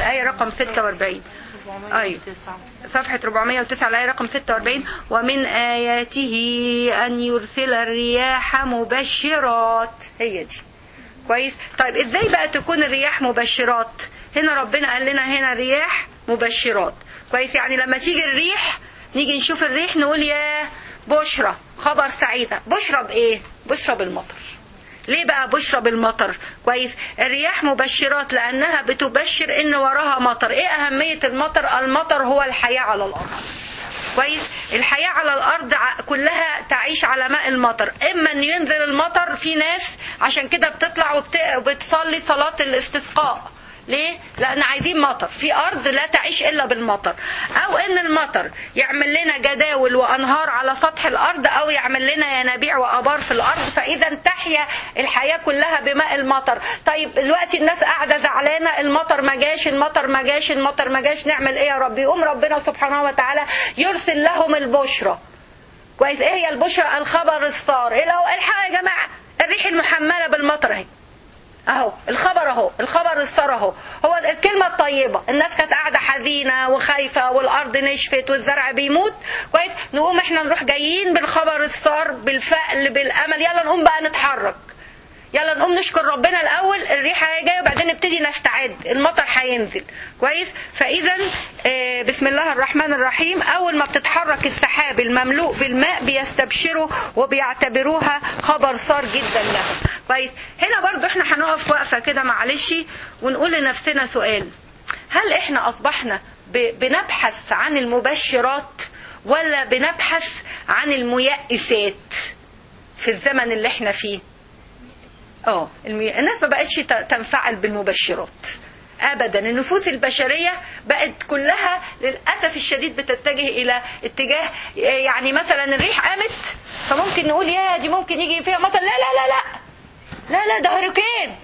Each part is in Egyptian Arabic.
الآية رقم 46 أيوة صفحة 409 الآية رقم 46 ومن آياته أن يرسل الرياح مبشرات هي دي كويس طيب ازاي بقى تكون الرياح مبشرات هنا ربنا قال لنا هنا رياح مبشرات كويس يعني لما تيجي الريح نيجي نشوف الريح نقول يا بشرى خبر سعيدة بشرى بإيه بشرى بالمطر ليه بقى بشرى بالمطر كويس الرياح مبشرات لأنها بتبشر إن وراها مطر إيه أهمية المطر المطر هو الحياة على الأرض كويس الحياة على الأرض ع- كلها تعيش على ماء المطر إما أن ينزل المطر في ناس عشان كده بتطلع وبت- وبتصلي صلاة الاستسقاء ليه؟ لأن عايزين مطر في أرض لا تعيش إلا بالمطر أو إن المطر يعمل لنا جداول وأنهار على سطح الأرض أو يعمل لنا ينابيع وآبار في الأرض فإذا تحيا الحياة كلها بماء المطر طيب دلوقتي الناس قاعدة زعلانة المطر ما جاش المطر ما جاش المطر ما جاش نعمل إيه يا رب يقوم ربنا سبحانه وتعالى يرسل لهم البشرى كويس ايه هي البشرى الخبر الصار ايه لو الحق يا جماعه الريح المحمله بالمطر اهي اهو الخبر اهو الخبر الصار اهو هو الكلمه الطيبه الناس كانت قاعده حزينه وخايفه والارض نشفت والزرع بيموت كويس نقوم احنا نروح جايين بالخبر الصار بالفأل بالامل يلا نقوم بقى نتحرك يلا نقوم نشكر ربنا الاول الريحه هي جايه وبعدين نبتدي نستعد المطر هينزل كويس فاذا آه، بسم الله الرحمن الرحيم اول ما بتتحرك السحاب المملوء بالماء بيستبشروا وبيعتبروها خبر صار جدا لهم كويس هنا برضو احنا هنقف وقفه كده معلش ونقول لنفسنا سؤال هل احنا اصبحنا ب- بنبحث عن المبشرات ولا بنبحث عن الميئسات في الزمن اللي احنا فيه اه المي... الناس ما بقتش ت- تنفعل بالمبشرات ابدا النفوس البشريه بقت كلها للاسف الشديد بتتجه الى اتجاه يعني مثلا الريح قامت فممكن نقول يا دي ممكن يجي فيها مطر لا لا لا لا لا لا ده هurricane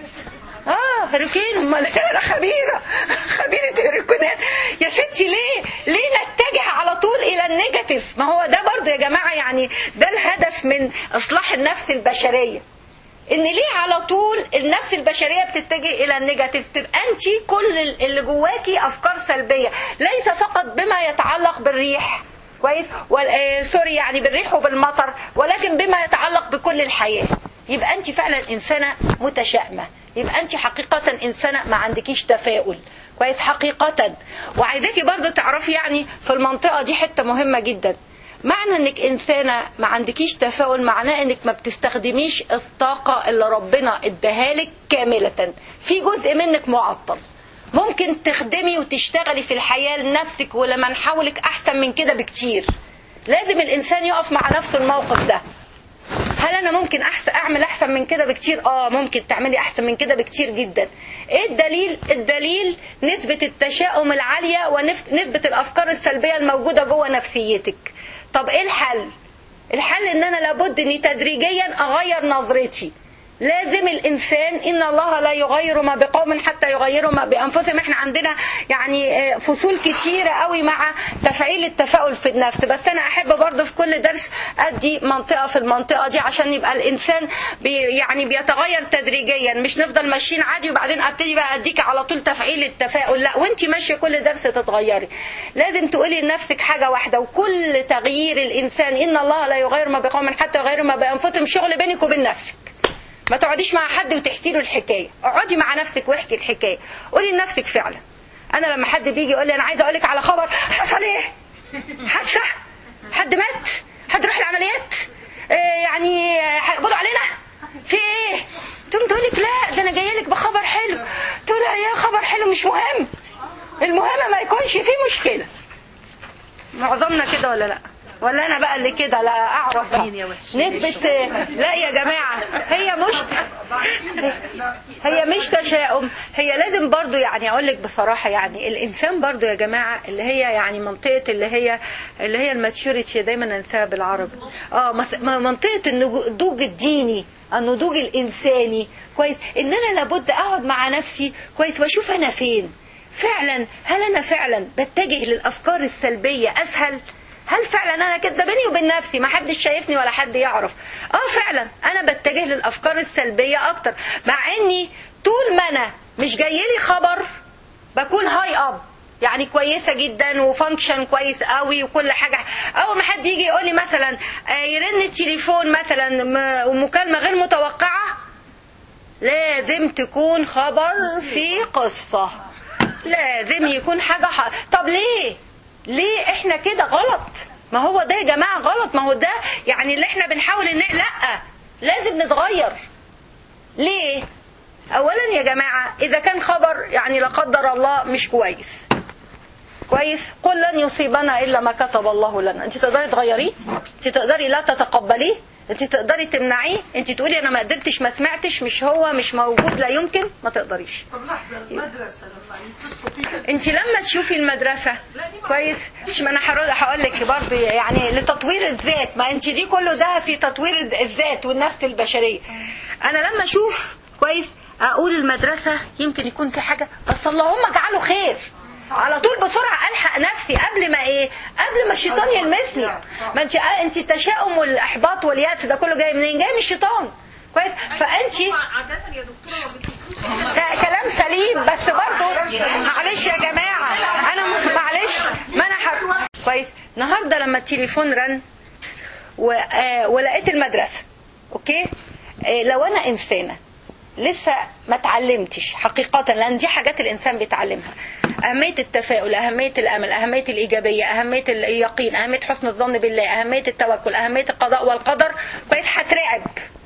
اه هurricane امال إيه؟ انا خبيره خبيره هurricaneات يا ستي ليه ليه نتجه على طول الى النيجاتيف ما هو ده برضو يا جماعه يعني ده الهدف من اصلاح النفس البشريه ان ليه على طول النفس البشريه بتتجه الى النيجاتيف تبقى انت كل اللي جواكي افكار سلبيه ليس فقط بما يتعلق بالريح كويس وال- آه، سوري يعني بالريح وبالمطر ولكن بما يتعلق بكل الحياه يبقى انت فعلا انسانه متشائمه يبقى انت حقيقه انسانه ما عندكيش تفاؤل كويس حقيقه وعايزاكي برضو تعرفي يعني في المنطقه دي حته مهمه جدا معنى انك انسانه ما عندكيش تفاؤل معناه انك ما بتستخدميش الطاقه اللي ربنا اداها لك كامله في جزء منك معطل ممكن تخدمي وتشتغلي في الحياه لنفسك ولمن حولك احسن من كده بكتير لازم الانسان يقف مع نفسه الموقف ده هل انا ممكن احسن اعمل احسن من كده بكتير اه ممكن تعملي احسن من كده بكتير جدا ايه الدليل الدليل نسبة التشاؤم العالية ونسبة الافكار السلبية الموجودة جوه نفسيتك طب ايه الحل الحل ان انا لابد اني تدريجيا اغير نظرتي لازم الانسان ان الله لا يغير ما بقوم حتى يغيروا ما بانفسهم احنا عندنا يعني آه، فصول كتيره قوي مع تفعيل التفاؤل في النفس بس انا احب برضه في كل درس ادي منطقه في المنطقه دي عشان يبقى الانسان بي يعني بيتغير تدريجيا مش نفضل ماشيين عادي وبعدين ابتدي بقى اديك على طول تفعيل التفاؤل لا وانت ماشيه كل درس تتغيري لازم تقولي لنفسك حاجه واحده وكل تغيير الانسان ان الله لا يغير ما بقوم حتى يغيروا ما بانفسهم شغل بينك وبين نفسك ما تقعديش مع حد وتحكي له الحكايه اقعدي مع نفسك واحكي الحكايه قولي لنفسك فعلا انا لما حد بيجي يقول لي انا عايزه اقول لك على خبر حصل ايه حادثه حد مات حد راح العمليات إيه يعني هيقبضوا علينا في ايه تقوم تقول لك لا ده انا جايه لك بخبر حلو تقول لها يا خبر حلو مش مهم المهم ما يكونش فيه مشكله معظمنا كده ولا لا ولا انا بقى اللي كده لا اعرف بقى. مين يا وحش؟ نسبة لا يا جماعة هي مش هي مش تشاؤم هي لازم برضو يعني اقول لك بصراحة يعني الانسان برضو يا جماعة اللي هي يعني منطقة اللي هي اللي هي الماتشوريتي دايما ننساها بالعربي اه مس- م- منطقة النضوج الديني النضوج الانساني كويس ان انا لابد اقعد مع نفسي كويس واشوف انا فين فعلا هل انا فعلا بتجه للافكار السلبية اسهل هل فعلا انا كده بيني وبين نفسي ما حدش شايفني ولا حد يعرف اه فعلا انا بتجه للافكار السلبيه اكتر مع اني طول ما انا مش جاي لي خبر بكون هاي اب يعني كويسه جدا وفانكشن كويس قوي وكل حاجه اول ما حد يجي يقول لي مثلا آه، يرن التليفون مثلا م- ومكالمه غير متوقعه لازم تكون خبر في قصه لازم يكون حاجه ح... طب ليه ليه احنا كده غلط ما هو ده يا جماعه غلط ما هو ده يعني اللي احنا بنحاول ان لا لازم نتغير ليه اولا يا جماعه اذا كان خبر يعني لا قدر الله مش كويس كويس قل لن يصيبنا الا ما كتب الله لنا انت تقدري تغيريه انت تقدري لا تتقبليه انت تقدري تمنعيه انت تقولي انا ما قدرتش ما سمعتش مش هو مش موجود لا يمكن ما تقدريش طب لحظه المدرسه لما يتصلوا فيك انت لما تشوفي المدرسة كويس مش ما انا هرد- هقول لك برضه يعني لتطوير الذات ما انت دي كله ده في تطوير الذات والنفس البشرية انا لما اشوف كويس اقول المدرسة يمكن يكون في حاجة بس اللهم اجعله خير على طول بسرعة الحق نفسي قبل ما ايه قبل ما الشيطان يلمسني ما انت انت التشاؤم والاحباط واليأس ده كله جاي منين جاي من الشيطان كويس فانت هو عادة يا دكتورة ما بتشوفوش ده كلام سليم بس برضه معلش يا جماعه انا م- معلش ما انا حر... كويس النهارده لما التليفون رن و... آه ولقيت المدرسه اوكي آه لو انا انسانه لسه ما اتعلمتش حقيقة لأن دي حاجات الإنسان بيتعلمها أهمية التفاؤل أهمية الأمل أهمية الإيجابية أهمية اليقين أهمية حسن الظن بالله أهمية التوكل أهمية القضاء والقدر كويس هترعب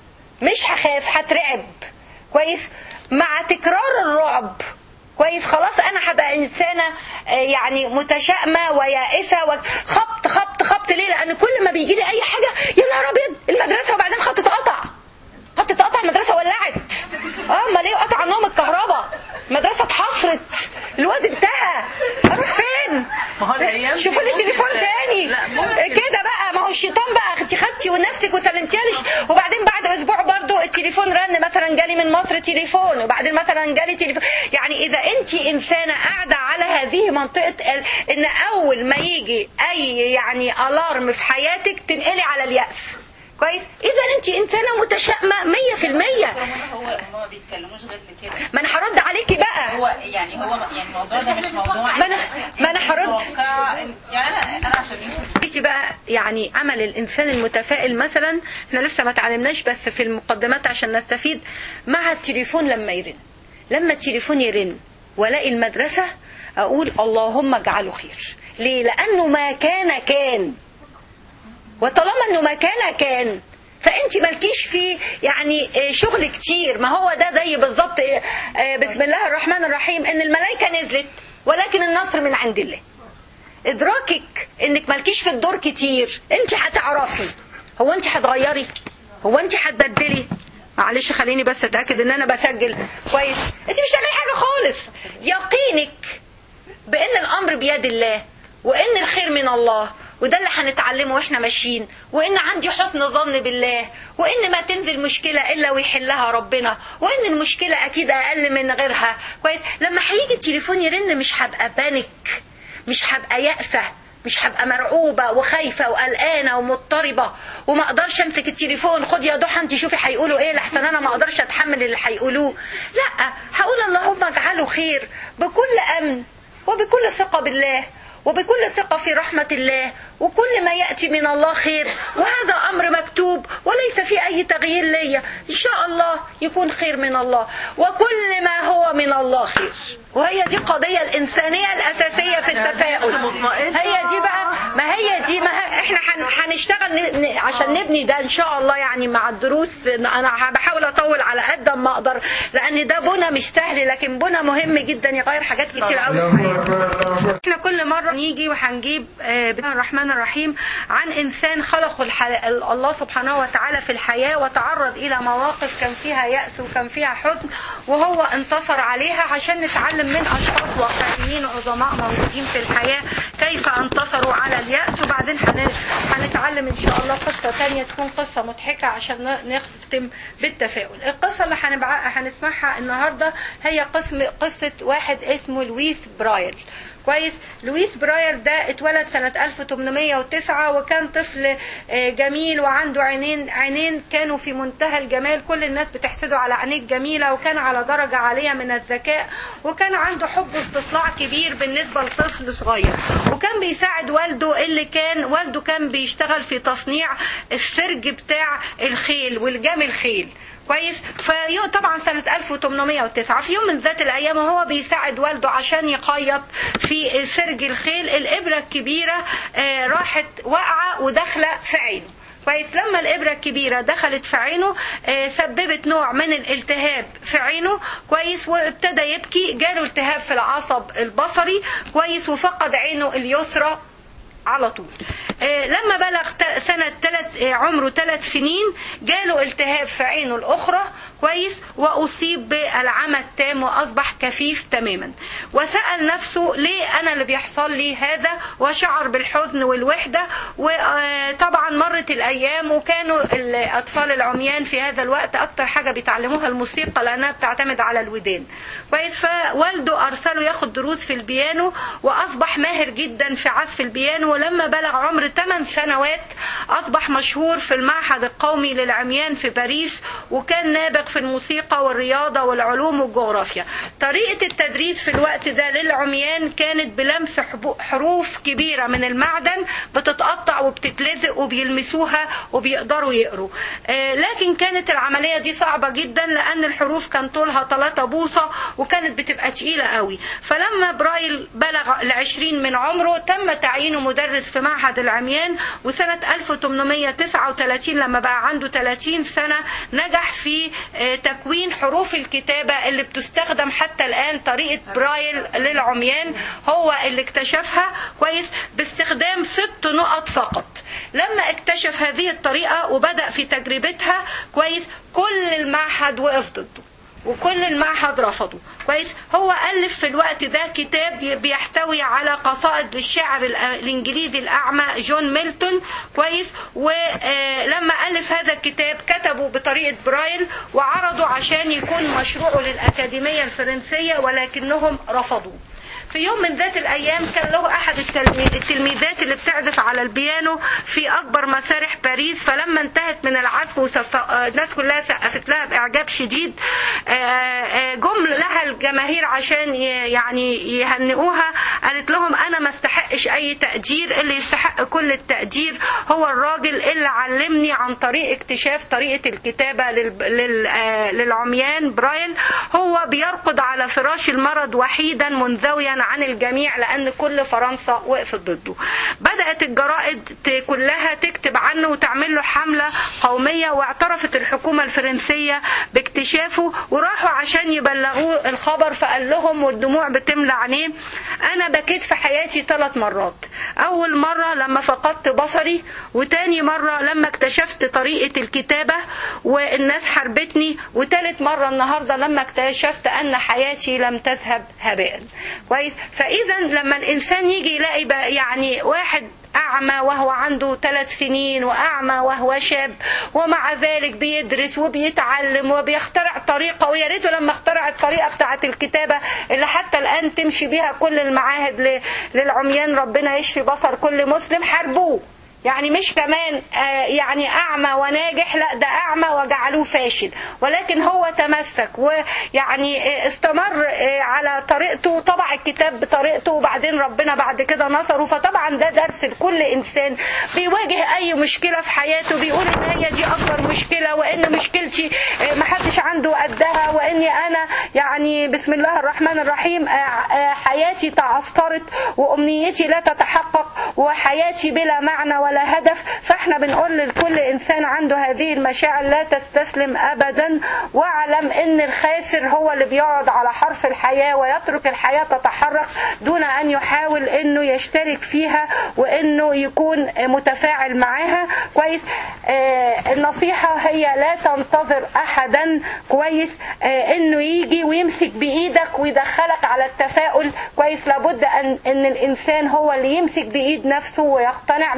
مش هخاف هترعب كويس مع تكرار الرعب كويس خلاص انا هبقى انسانه آه، يعني متشائمه ويائسه وخبط خبط خبط ليه لان كل ما بيجي لي اي حاجه يا نهار ابيض المدرسه وبعدين خط اتقطع خط اتقطع المدرسه ولعت اه امال ايه قطع عنهم الكهرباء المدرسه اتحصرت الواد انتهى اروح فين ما هو الأيام دي شوفوا لي ممكن- تليفون تاني لا، ممكن. كده بقى ما هو الشيطان بقى انت خدتي ونفسك وسلمتيها ليش وبعدين بعد اسبوع برضو التليفون رن مثلا جالي من مصر تليفون وبعدين مثلا جالي تليفون يعني اذا انت انسانه قاعده على هذه منطقه ال- ان اول ما يجي اي يعني الارم في حياتك تنقلي على الياس كويس اذا انت انسانه متشائمه 100% هو هو ما بيتكلموش غير بكده ما انا هرد عليكي بقى هو يعني هو يعني الموضوع ده مش موضوع ما أنا- ما أنا هرد. متوقع يعني انا انا عشان يوسف ديكي بقى يعني عمل الانسان المتفائل مثلا احنا لسه ما تعلمناش بس في المقدمات عشان نستفيد مع التليفون لما يرن لما التليفون يرن والاقي المدرسه اقول اللهم اجعله خير ليه لانه ما كان كان وطالما انه ما كان كان فانت مالكيش فيه يعني آه، شغل كتير ما هو ده زي بالظبط آه، آه، بسم الله الرحمن الرحيم ان الملائكه نزلت ولكن النصر من عند الله ادراكك انك مالكيش في الدور كتير انت هتعرفي هو انت هتغيري هو انت هتبدلي معلش خليني بس اتاكد ان انا بسجل كويس انت مش هتعملي حاجه خالص يقينك بان الامر بيد الله وان الخير من الله وده اللي هنتعلمه واحنا ماشيين وان عندي حسن ظن بالله وان ما تنزل مشكله الا ويحلها ربنا وان المشكله اكيد اقل من غيرها كويس لما هيجي التليفون يرن مش هبقى بانك مش هبقى يأسة مش هبقى مرعوبة وخايفة وقلقانة ومضطربة وما اقدرش امسك التليفون خد يا ضحى انت شوفي هيقولوا ايه لحسن انا ما اقدرش اتحمل اللي هيقولوه لا هقول اللهم اجعله خير بكل امن وبكل ثقة بالله وبكل ثقة في رحمة الله وكل ما يأتي من الله خير وهذا أمر مكتوب وليس في أي تغيير ليا إن شاء الله يكون خير من الله وكل ما هو من الله خير وهي دي القضية الإنسانية الأساسية في التفاؤل هي دي بقى ما هي دي ما ه- احنا هن- هنشتغل ن- ن- عشان نبني ده ان شاء الله يعني مع الدروس انا بحاول اطول على قد ما اقدر لان ده بنى مش سهل لكن بنى مهم جدا يغير حاجات كتير قوي في حياتنا احنا كل مرة نيجي وهنجيب آه، بسم الله الرحمن الرحيم عن انسان خلقه الح- الله سبحانه وتعالى في الحياة وتعرض الى مواقف كان فيها يأس وكان فيها حزن وهو انتصر عليها عشان نتعلم من اشخاص واقعيين عظماء موجودين في الحياة كيف انتصروا على اليأس وبعدين هن- هنتعلم ان شاء الله قصة تانية تكون قصة مضحكة عشان ن- نختم بالتفاؤل القصة اللي هنبع- هنسمعها النهاردة هي قسم قصة واحد اسمه لويس برايل كويس لويس برايل ده اتولد سنة 1809 وكان طفل آه، جميل وعنده عينين عينين كانوا في منتهى الجمال كل الناس بتحسده على عينيه الجميلة وكان على درجة عالية من الذكاء وكان عنده حب استطلاع كبير بالنسبة لطفل صغير وكان بيساعد والده اللي كان والده كان بيشتغل في تصنيع السرج بتاع الخيل والجام الخيل كويس فيو طبعا سنة 1809 في يوم من ذات الأيام وهو بيساعد والده عشان يخيط في سرج الخيل الإبرة الكبيرة آه، راحت واقعة وداخلة في عينه كويس لما الإبرة الكبيرة دخلت في عينه آه، سببت نوع من الالتهاب في عينه كويس وابتدى يبكي جاله التهاب في العصب البصري كويس وفقد عينه اليسرى على طول آه، لما بلغ ت- سنة تلت آه، عمره ثلاث سنين جاله التهاب في عينه الأخرى كويس وأصيب بالعمى التام وأصبح كفيف تماما وسأل نفسه ليه أنا اللي بيحصل لي هذا وشعر بالحزن والوحدة وطبعا مرت الأيام وكانوا الأطفال العميان في هذا الوقت أكتر حاجة بيتعلموها الموسيقى لأنها بتعتمد على الودان كويس فوالده أرسله ياخد دروس في البيانو وأصبح ماهر جدا في عزف البيانو ولما بلغ عمر 8 سنوات أصبح مشهور في المعهد القومي للعميان في باريس وكان نابغ في الموسيقى والرياضة والعلوم والجغرافيا طريقة التدريس في الوقت ده للعميان كانت بلمس حبو- حروف كبيرة من المعدن بتتقطع وبتتلزق وبيلمسوها وبيقدروا يقروا آه، لكن كانت العملية دي صعبة جدا لأن الحروف كان طولها 3 بوصة وكانت بتبقى تقيلة قوي فلما برايل بلغ العشرين من عمره تم تعيينه مدرس في معهد العميان وسنة 1839 لما بقى عنده 30 سنة نجح في آه، تكوين حروف الكتابة اللي بتستخدم حتى الآن طريقة برايل للعميان هو اللي اكتشفها كويس باستخدام ست نقط فقط لما اكتشف هذه الطريقة وبدأ في تجربتها كويس كل المعهد وقف ضده وكل المعهد رفضه كويس هو ألف في الوقت ده كتاب بيحتوي على قصائد للشاعر الأ- الإنجليزي الأعمى جون ميلتون كويس ولما ألف هذا الكتاب كتبه بطريقة برايل وعرضه عشان يكون مشروعه للأكاديمية الفرنسية ولكنهم رفضوه في يوم من ذات الايام كان له احد التلميذ التلميذات اللي بتعزف على البيانو في اكبر مسارح باريس فلما انتهت من العزف وسف... آه، الناس كلها سقفت لها باعجاب شديد آه، آه، جم لها الجماهير عشان ي- يعني يهنئوها قالت لهم انا ما استحقش اي تقدير اللي يستحق كل التقدير هو الراجل اللي علمني عن طريق اكتشاف طريقه الكتابه لل... لل... آه، للعميان برايل هو بيرقد على فراش المرض وحيدا منزويا عن الجميع لان كل فرنسا وقفت ضده بدات الجرائد ت- كلها تكتب عنه وتعمل له حمله قوميه واعترفت الحكومه الفرنسيه باكتشافه وراحوا عشان يبلغوه الخبر فقال لهم والدموع بتملى عينيه انا بكيت في حياتي ثلاث مرات اول مره لما فقدت بصري وتاني مره لما اكتشفت طريقه الكتابه والناس حربتني وتالت مره النهارده لما اكتشفت ان حياتي لم تذهب هباء كويس فاذا لما الانسان يجي يلاقي بقى يعني واحد أعمى وهو عنده ثلاث سنين وأعمى وهو شاب ومع ذلك بيدرس وبيتعلم وبيخترع طريقة ويا ريته لما اخترع الطريقة بتاعة الكتابة اللي حتى الآن تمشي بيها كل المعاهد ل- للعميان ربنا يشفي بصر كل مسلم حاربوه يعني مش كمان آه، يعني أعمى وناجح لا ده أعمى وجعلوه فاشل ولكن هو تمسك ويعني آه، استمر آه، على طريقته وطبع الكتاب بطريقته وبعدين ربنا بعد كده نصره فطبعا ده درس لكل إنسان بيواجه أي مشكلة في حياته بيقول إن هي دي أكبر مشكلة وإن مشكلتي آه، محدش عنده قدها وإني أنا يعني بسم الله الرحمن الرحيم آه، آه، حياتي تعثرت وأمنيتي لا تتحقق وحياتي بلا معنى ولا هدف فاحنا بنقول لكل انسان عنده هذه المشاعر لا تستسلم ابدا واعلم ان الخاسر هو اللي بيقعد على حرف الحياة ويترك الحياة تتحرك دون ان يحاول انه يشترك فيها وانه يكون متفاعل معاها كويس آه النصيحة هي لا تنتظر احدا كويس آه انه يجي ويمسك بايدك ويدخلك على التفاؤل كويس لابد ان ان الانسان هو اللي يمسك بايد نفسه ويقتنع من داخل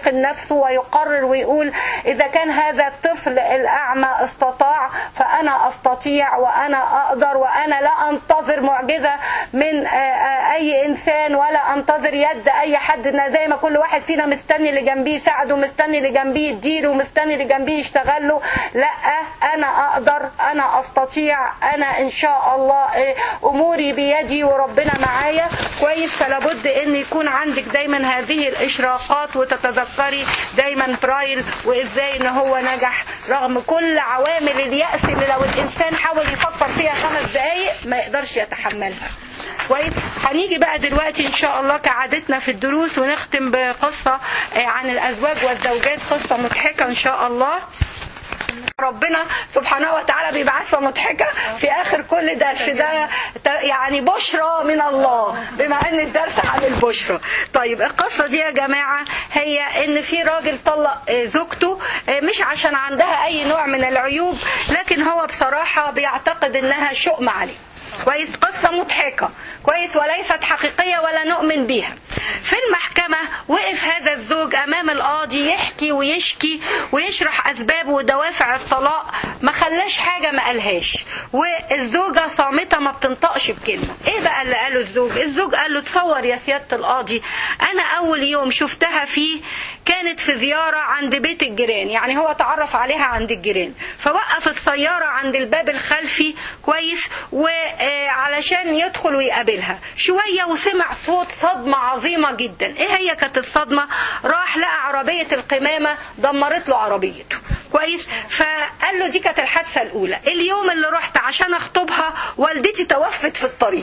يداخل نفسه ويقرر ويقول إذا كان هذا الطفل الأعمى استطاع فأنا أستطيع وأنا أقدر وأنا لا أنتظر معجزة من آه، آه، أي إنسان ولا أنتظر يد أي حد إن زي ما كل واحد فينا مستني اللي جنبيه يساعده مستني اللي جنبيه يديله مستني اللي جنبيه يشتغل له لا أنا أقدر أنا أستطيع أنا إن شاء الله آه، أموري بيدي وربنا معايا كويس فلا بد ان يكون عندك دايما هذه الاشراقات وتتذكري دايما برايل وازاي ان هو نجح رغم كل عوامل اليأس اللي لو الانسان حاول يفكر فيها خمس دقايق ما يقدرش يتحملها كويس هنيجي بقى دلوقتي ان شاء الله كعادتنا في الدروس ونختم بقصة آه، عن الازواج والزوجات قصة مضحكة ان شاء الله ربنا سبحانه وتعالى بيبعثها مضحكة في آخر كل درس ده ت- يعني بشرى من الله بما أن الدرس عن البشرى طيب القصة دي يا جماعة هي أن في راجل طلق آه، زوجته آه، مش عشان عندها أي نوع من العيوب لكن هو بصراحة بيعتقد أنها شؤم عليه كويس قصة مضحكة كويس وليست حقيقية ولا نؤمن بيها في المحكمة وقف هذا الزوج أمام القاضي يحكي ويشكي ويشرح أسباب ودوافع الطلاق ما خلاش حاجة ما قالهاش والزوجة صامتة ما بتنطقش بكلمة إيه بقى اللي قاله الزوج الزوج قال له تصور يا سيادة القاضي أنا أول يوم شفتها فيه كانت في زيارة عند بيت الجيران يعني هو تعرف عليها عند الجيران فوقف السيارة عند الباب الخلفي كويس وعلشان يدخل ويقابلها شوية وسمع صوت صدمة عظيمة جدا ايه هي كانت الصدمة راح لقى عربية القمامة دمرت له عربيته كويس فقال له دي كانت الحادثة الأولى اليوم اللي رحت عشان أخطبها والدتي توفت في الطريق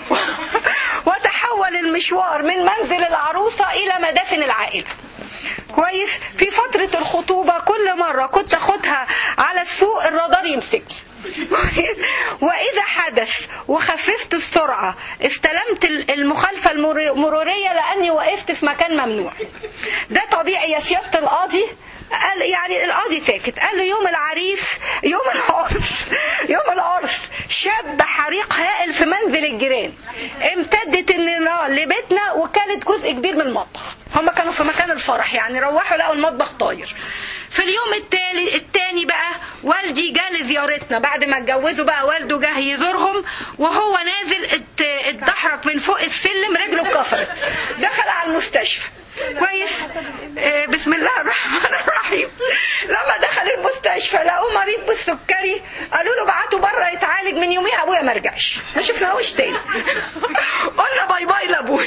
وتحول المشوار من منزل العروسة إلى مدافن العائلة كويس في فترة الخطوبة كل مرة كنت أخدها على السوق الرادار يمسكني وإذا حدث وخففت السرعة استلمت المخالفة المرورية لأني وقفت في مكان ممنوع ده طبيعي يا سيادة القاضي قال يعني القاضي ساكت قال له يوم العريس يوم العرس يوم العرس شاب حريق هائل في منزل الجيران امتدت النار لبيتنا وكانت جزء كبير من المطبخ هم كانوا في مكان الفرح يعني روحوا لقوا المطبخ طاير في اليوم التالي التاني بقى والدي جه لزيارتنا بعد ما اتجوزوا بقى والده جه يزورهم وهو نازل ات- اتدحرج من فوق السلم رجله اتكسرت دخل على المستشفى كويس آه، بسم الله الرحمن الرحيم لما دخل المستشفى لقوه مريض بالسكري قالوا له بعته بره يتعالج من يوميها ابويا ما رجعش ما شفناهوش تاني قلنا باي باي لابويا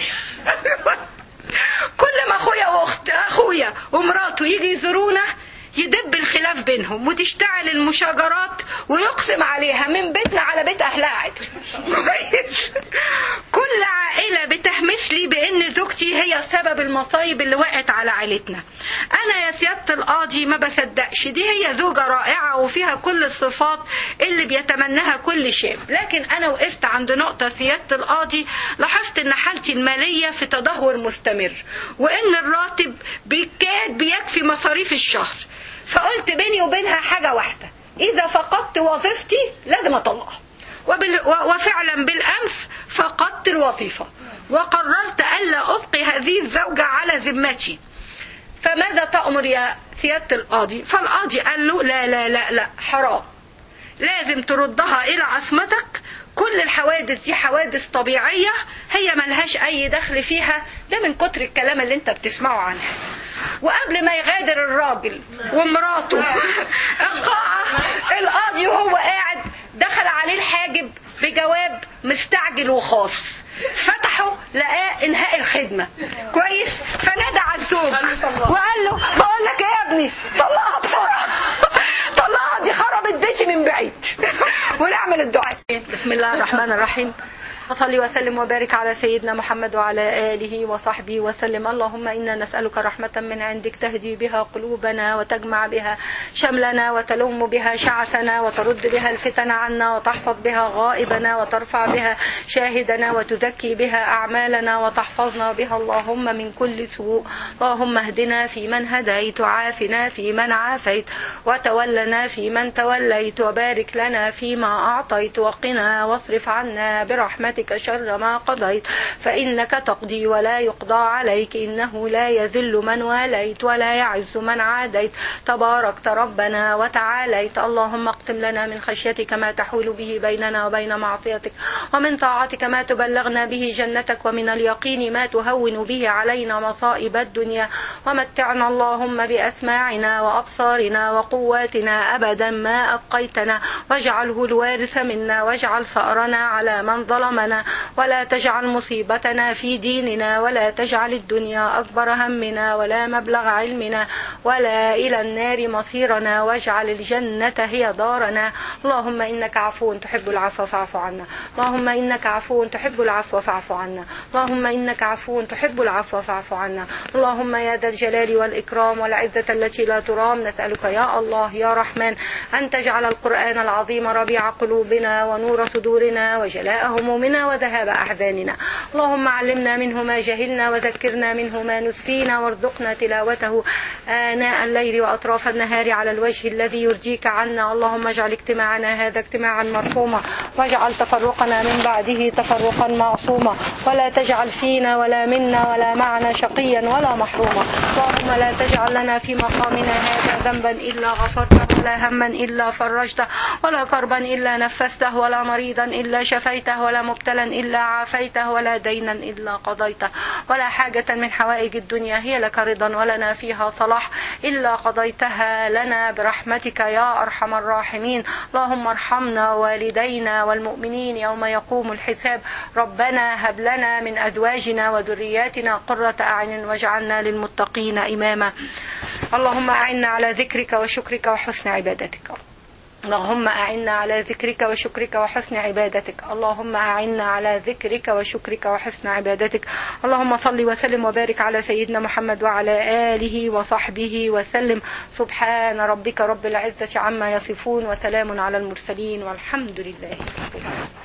كل ما اخويا واخت اخويا ومراته يجي يزورونا يدب الخلاف بينهم وتشتعل المشاجرات ويقسم عليها من بيتنا على بيت اهلها عادي كويس كل عائله بتهمس لي بان زوجتي هي سبب المصايب اللي وقعت على عائلتنا انا يا سياده القاضي ما بصدقش دي هي زوجه رائعه وفيها كل الصفات اللي بيتمناها كل شاب لكن انا وقفت عند نقطه سياده القاضي لاحظت ان حالتي الماليه في تدهور مستمر وان الراتب بيكاد بيكفي مصاريف الشهر فقلت بيني وبينها حاجه واحده اذا فقدت وظيفتي لازم اطلقها وبال... و- وفعلا بالامس فقدت الوظيفه وقررت الا ابقي هذه الزوجه على ذمتي فماذا تأمر يا سيادة القاضي فالقاضي قال له لا لا لا لا حرام لازم تردها إلى عصمتك كل الحوادث دي حوادث طبيعية هي ملهاش أي دخل فيها ده من كتر الكلام اللي انت بتسمعه عنها وقبل ما يغادر الراجل ومراته القاعة القاضي وهو قاعد دخل عليه الحاجب بجواب مستعجل وخاص فتحه لقاه انهاء الخدمة كويس فنادى على الزوج وقال له بقول لك ايه يا ابني طلقها بسرعة طلقها دي خربت بيتي من بعيد ونعمل الدعاء بسم الله الرحمن الرحيم وصلي وسلم وبارك على سيدنا محمد وعلى آله وصحبه وسلم اللهم إنا نسألك رحمة من عندك تهدي بها قلوبنا وتجمع بها شملنا وتلم بها شعثنا وترد بها الفتن عنا وتحفظ بها غائبنا وترفع بها شاهدنا وتزكي بها أعمالنا وتحفظنا بها اللهم من كل سوء اللهم اهدنا في من هديت وعافنا في من عافيت وتولنا في من توليت وبارك لنا فيما أعطيت وقنا واصرف عنا برحمتك برحمتك شر ما قضيت فإنك تقضي ولا يقضى عليك إنه لا يذل من واليت ولا يعز من عاديت تباركت ربنا وتعاليت اللهم اقسم لنا من خشيتك ما تحول به بيننا وبين معصيتك ومن طاعتك ما تبلغنا به جنتك ومن اليقين ما تهون به علينا مصائب الدنيا ومتعنا اللهم بأسماعنا وأبصارنا وقواتنا أبدا ما أبقيتنا واجعله الوارث منا واجعل ثأرنا على من ظلمنا ولا تجعل مصيبتنا في ديننا ولا تجعل الدنيا أكبر همنا ولا مبلغ علمنا ولا إلى النار مصيرنا واجعل الجنة هي دارنا اللهم إنك عفو تحب العفو فاعف عنا اللهم إنك عفو تحب العفو فاعف عنا اللهم إنك عفو تحب العفو فاعف عنا اللهم يا ذا الجلال والإكرام والعزة التي لا ترام نسألك يا الله يا رحمن أن تجعل القرآن العظيم ربيع قلوبنا ونور صدورنا وجلاء همومنا وذهاب أحزاننا اللهم علمنا منه ما جهلنا وذكرنا منه ما نسينا وارزقنا تلاوته آناء الليل وأطراف النهار على الوجه الذي يرجيك عنا اللهم اجعل اجتماعنا هذا اجتماعا مرحوما واجعل تفرقنا من بعده تفرقا معصوما ولا تجعل فينا ولا منا ولا معنا شقيا ولا محروما اللهم لا تجعل لنا في مقامنا هذا ذنبا إلا غفرته ولا هما إلا فرجته ولا كربا إلا نفسته ولا مريضا إلا شفيته ولا مبتلا إلا عافيته ولا دينا إلا قضيته ولا حاجة من حوائج الدنيا هي لك رضا ولنا فيها صلاح إلا قضيتها لنا برحمتك يا أرحم الراحمين اللهم ارحمنا والدينا والمؤمنين يوم يقوم الحساب ربنا هب لنا من أزواجنا وذرياتنا قرة أعين واجعلنا للمتقين إماما اللهم أعنا على ذكرك وشكرك وحسن عبادتك اللهم أعنا على ذكرك وشكرك وحسن عبادتك اللهم أعنا على ذكرك وشكرك وحسن عبادتك اللهم صل وسلم وبارك على سيدنا محمد وعلى آله وصحبه وسلم سبحان ربك رب العزة عما يصفون وسلام على المرسلين والحمد لله رب العالمين